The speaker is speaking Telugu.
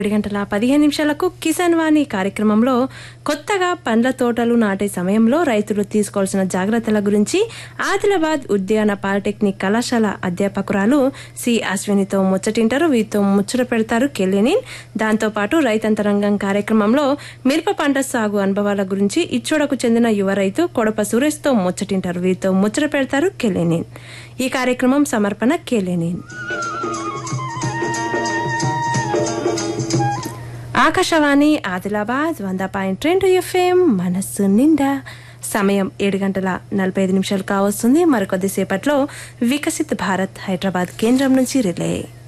ఏడు గంటల పదిహేను నిమిషాలకు కిసాన్ వాణి కార్యక్రమంలో కొత్తగా పండ్ల తోటలు నాటే సమయంలో రైతులు తీసుకోవాల్సిన జాగ్రత్తల గురించి ఆదిలాబాద్ ఉద్యాన పాలిటెక్నిక్ కళాశాల అధ్యాపకురాలు సి అశ్వినితో ముచ్చటింటారు వీరితో ముచ్చట పెడతారు కెలినిన్ దాంతోపాటు రైతంతరంగం కార్యక్రమంలో మిరప పంట సాగు అనుభవాల గురించి ఇచ్చోడకు చెందిన యువ రైతు కొడప సురేష్తో ముచ్చటింటారు వీరితో ముచ్చట పెడతారు కెలినిన్ ఈ కార్యక్రమం సమర్పణ కెలినిన్ ఆకాశవాణి ఆదిలాబాద్ వంద పాయింట్ రెండు ఎఫ్ఎం మనస్సు నిండా సమయం ఏడు గంటల నలభై ఐదు నిమిషాలు కావస్తుంది మరికొద్దిసేపట్లో వికసిత్ భారత్ హైదరాబాద్ కేంద్రం నుంచి రిలే